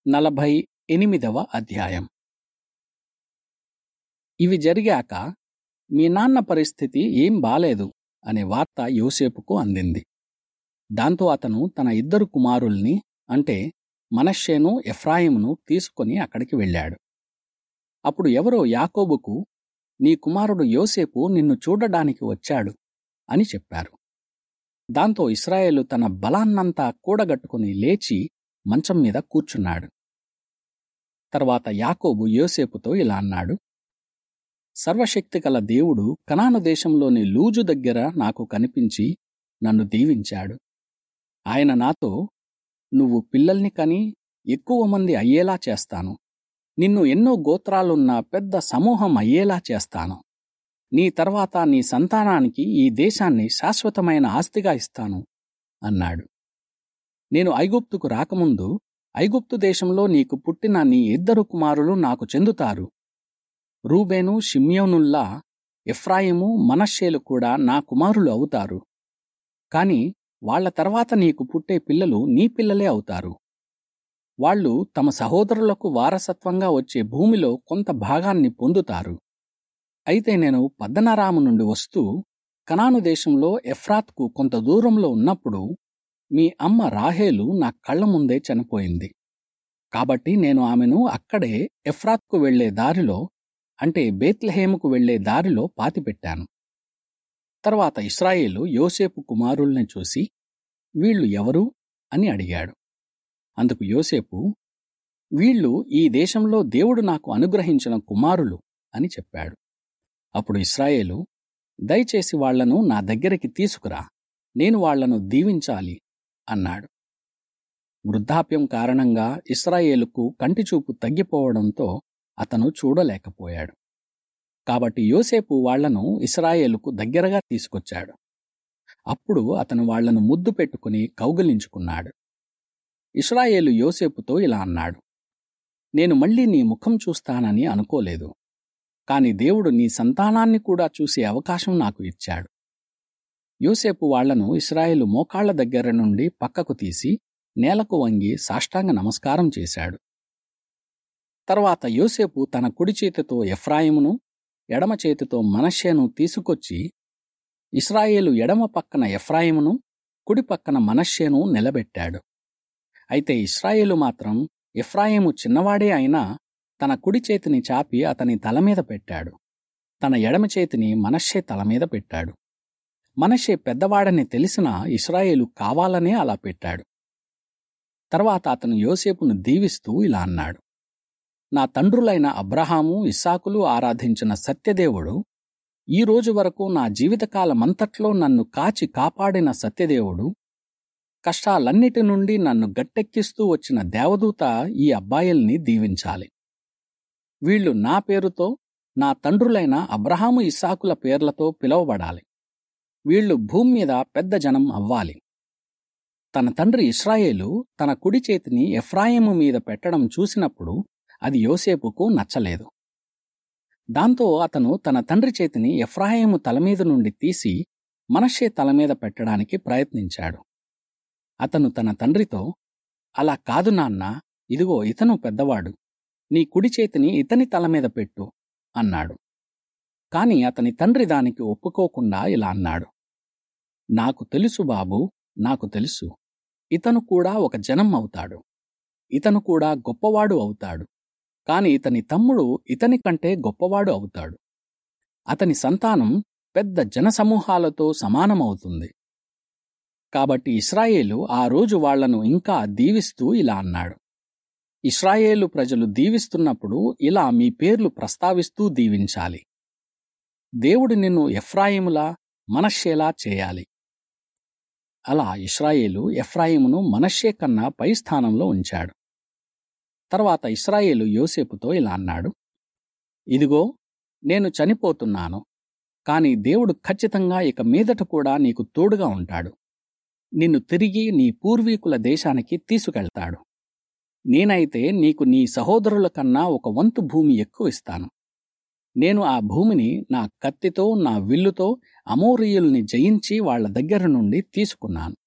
నలభై ఎనిమిదవ అధ్యాయం ఇవి జరిగాక మీ నాన్న పరిస్థితి ఏం బాలేదు అనే వార్త యోసేపుకు అందింది దాంతో అతను తన ఇద్దరు కుమారుల్ని అంటే మనశ్శేను ఎఫ్రాయిమును తీసుకొని అక్కడికి వెళ్ళాడు అప్పుడు ఎవరో యాకోబుకు నీ కుమారుడు యోసేపు నిన్ను చూడడానికి వచ్చాడు అని చెప్పారు దాంతో ఇస్రాయేలు తన బలాన్నంతా కూడగట్టుకుని లేచి మంచం మీద కూర్చున్నాడు తర్వాత యాకోబు యోసేపుతో ఇలా అన్నాడు సర్వశక్తిగల దేవుడు కనాను దేశంలోని లూజు దగ్గర నాకు కనిపించి నన్ను దీవించాడు ఆయన నాతో నువ్వు పిల్లల్ని కని ఎక్కువ మంది అయ్యేలా చేస్తాను నిన్ను ఎన్నో గోత్రాలున్న పెద్ద సమూహం అయ్యేలా చేస్తాను నీ తర్వాత నీ సంతానానికి ఈ దేశాన్ని శాశ్వతమైన ఆస్తిగా ఇస్తాను అన్నాడు నేను ఐగుప్తుకు రాకముందు ఐగుప్తు దేశంలో నీకు పుట్టిన నీ ఇద్దరు కుమారులు నాకు చెందుతారు రూబేను షిమ్యోనుల్లా ఎఫ్రాయిము మనశ్శేలు కూడా నా కుమారులు అవుతారు కాని వాళ్ల తర్వాత నీకు పుట్టే పిల్లలు నీ పిల్లలే అవుతారు వాళ్ళు తమ సహోదరులకు వారసత్వంగా వచ్చే భూమిలో కొంత భాగాన్ని పొందుతారు అయితే నేను పద్దనరాము నుండి వస్తూ కనాను దేశంలో ఎఫ్రాత్కు కొంత దూరంలో ఉన్నప్పుడు మీ అమ్మ రాహేలు నా కళ్ల ముందే చనిపోయింది కాబట్టి నేను ఆమెను అక్కడే ఎఫ్రాత్కు వెళ్లే దారిలో అంటే బేత్లహేముకు వెళ్లే దారిలో పాతిపెట్టాను తర్వాత ఇస్రాయేలు యోసేపు కుమారుల్ని చూసి వీళ్ళు ఎవరు అని అడిగాడు అందుకు యోసేపు వీళ్ళు ఈ దేశంలో దేవుడు నాకు అనుగ్రహించిన కుమారులు అని చెప్పాడు అప్పుడు ఇస్రాయేలు దయచేసి వాళ్లను నా దగ్గరికి తీసుకురా నేను వాళ్లను దీవించాలి అన్నాడు వృద్ధాప్యం కారణంగా ఇస్రాయేలుకు కంటిచూపు తగ్గిపోవడంతో అతను చూడలేకపోయాడు కాబట్టి యోసేపు వాళ్లను ఇస్రాయేలుకు దగ్గరగా తీసుకొచ్చాడు అప్పుడు అతను వాళ్లను ముద్దు పెట్టుకుని కౌగిలించుకున్నాడు ఇస్రాయేలు యోసేపుతో ఇలా అన్నాడు నేను మళ్ళీ నీ ముఖం చూస్తానని అనుకోలేదు కాని దేవుడు నీ సంతానాన్ని కూడా చూసే అవకాశం నాకు ఇచ్చాడు యోసేపు వాళ్లను ఇస్రాయేలు మోకాళ్ల దగ్గర నుండి పక్కకు తీసి నేలకు వంగి సాష్టాంగ నమస్కారం చేశాడు తర్వాత యోసేపు తన కుడి చేతితో ఎఫ్రాయిమును ఎడమ చేతితో మనశ్శేను తీసుకొచ్చి ఇస్రాయేలు ఎడమ పక్కన ఎఫ్రాయిమును కుడి పక్కన మనశ్శేను నిలబెట్టాడు అయితే ఇస్రాయేలు మాత్రం ఎఫ్రాయిము చిన్నవాడే అయినా తన కుడి చేతిని చాపి అతని తల మీద పెట్టాడు తన ఎడమ చేతిని మనశ్శే తల మీద పెట్టాడు మనశ్శే పెద్దవాడని తెలిసిన ఇస్రాయేలు కావాలనే అలా పెట్టాడు తర్వాత అతను యోసేపును దీవిస్తూ ఇలా అన్నాడు నా తండ్రులైన అబ్రహాము ఇస్సాకులు ఆరాధించిన సత్యదేవుడు ఈ రోజు వరకు నా జీవితకాలమంతట్లో నన్ను కాచి కాపాడిన సత్యదేవుడు కష్టాలన్నిటి నుండి నన్ను గట్టెక్కిస్తూ వచ్చిన దేవదూత ఈ అబ్బాయిల్ని దీవించాలి వీళ్లు నా పేరుతో నా తండ్రులైన అబ్రహాము ఇస్సాకుల పేర్లతో పిలువబడాలి వీళ్లు భూమి మీద పెద్ద జనం అవ్వాలి తన తండ్రి ఇస్రాయేలు తన కుడి చేతిని ఎఫ్రాయిము మీద పెట్టడం చూసినప్పుడు అది యోసేపుకు నచ్చలేదు దాంతో అతను తన తండ్రి చేతిని ఎఫ్రాయిము తలమీద నుండి తీసి మనషే తలమీద పెట్టడానికి ప్రయత్నించాడు అతను తన తండ్రితో అలా కాదు నాన్న ఇదిగో ఇతను పెద్దవాడు నీ కుడి చేతిని ఇతని తల మీద పెట్టు అన్నాడు కాని అతని తండ్రి దానికి ఒప్పుకోకుండా ఇలా అన్నాడు నాకు తెలుసు బాబు నాకు తెలుసు ఇతను కూడా ఒక జనం అవుతాడు ఇతను కూడా గొప్పవాడు అవుతాడు కాని ఇతని తమ్ముడు ఇతని కంటే గొప్పవాడు అవుతాడు అతని సంతానం పెద్ద జనసమూహాలతో సమానమవుతుంది కాబట్టి ఇస్రాయేలు ఆ రోజు వాళ్లను ఇంకా దీవిస్తూ ఇలా అన్నాడు ఇస్రాయేలు ప్రజలు దీవిస్తున్నప్పుడు ఇలా మీ పేర్లు ప్రస్తావిస్తూ దీవించాలి దేవుడు నిన్ను ఎఫ్రాయిములా మనశ్శేలా చేయాలి అలా ఇస్రాయేలు ఎఫ్రాయిమును మనశ్శే కన్నా పై స్థానంలో ఉంచాడు తర్వాత ఇస్రాయేలు యోసేపుతో ఇలా అన్నాడు ఇదిగో నేను చనిపోతున్నాను కాని దేవుడు ఖచ్చితంగా ఇక మీదట కూడా నీకు తోడుగా ఉంటాడు నిన్ను తిరిగి నీ పూర్వీకుల దేశానికి తీసుకెళ్తాడు నేనైతే నీకు నీ సహోదరుల కన్నా ఒక వంతు భూమి ఎక్కువ ఇస్తాను నేను ఆ భూమిని నా కత్తితో నా విల్లుతో అమోరియుల్ని జయించి వాళ్ల దగ్గర నుండి తీసుకున్నాను